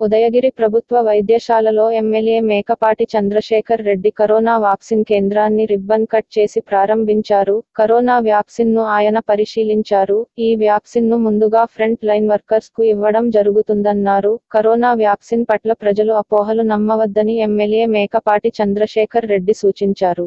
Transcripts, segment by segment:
ఉదయగిరి ప్రభుత్వ వైద్యశాలలో MLA Mekapati Chandrasekhar Reddy corona vaccine కేంద్రాన్ని రిబ్బన్ కట్ చేసి ప్రారంభించారు కరోనా వ్యాక్సిన్ ను ఆయన పరిశీలించారు ఈ వ్యాక్సిన్ ను ముందుగా ఫ్రంట్ లైన్ వర్కర్స్ కు ఇవ్వడం జరుగుతుందన్నారు కరోనా వ్యాక్సిన్ పట్ల ప్రజలు అపోహలు నమ్మవద్దని ఎమ్మెల్యే మేకపాటి చంద్రశేఖర్ రెడ్డి సూచించారు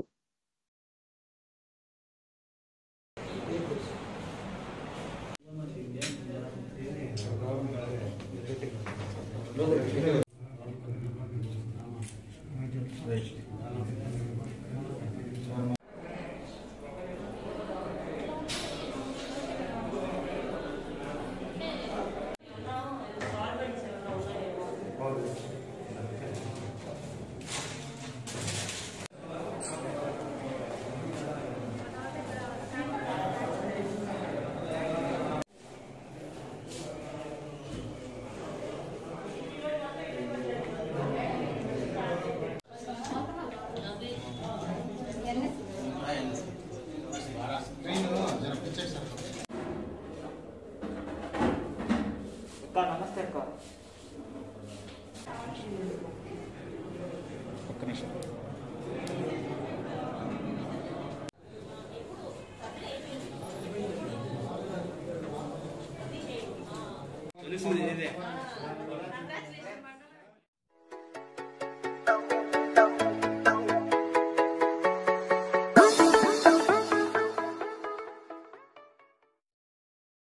అక్క నమస్తే అక్క ఒక్క నిమిషం తెలుసు ఇదే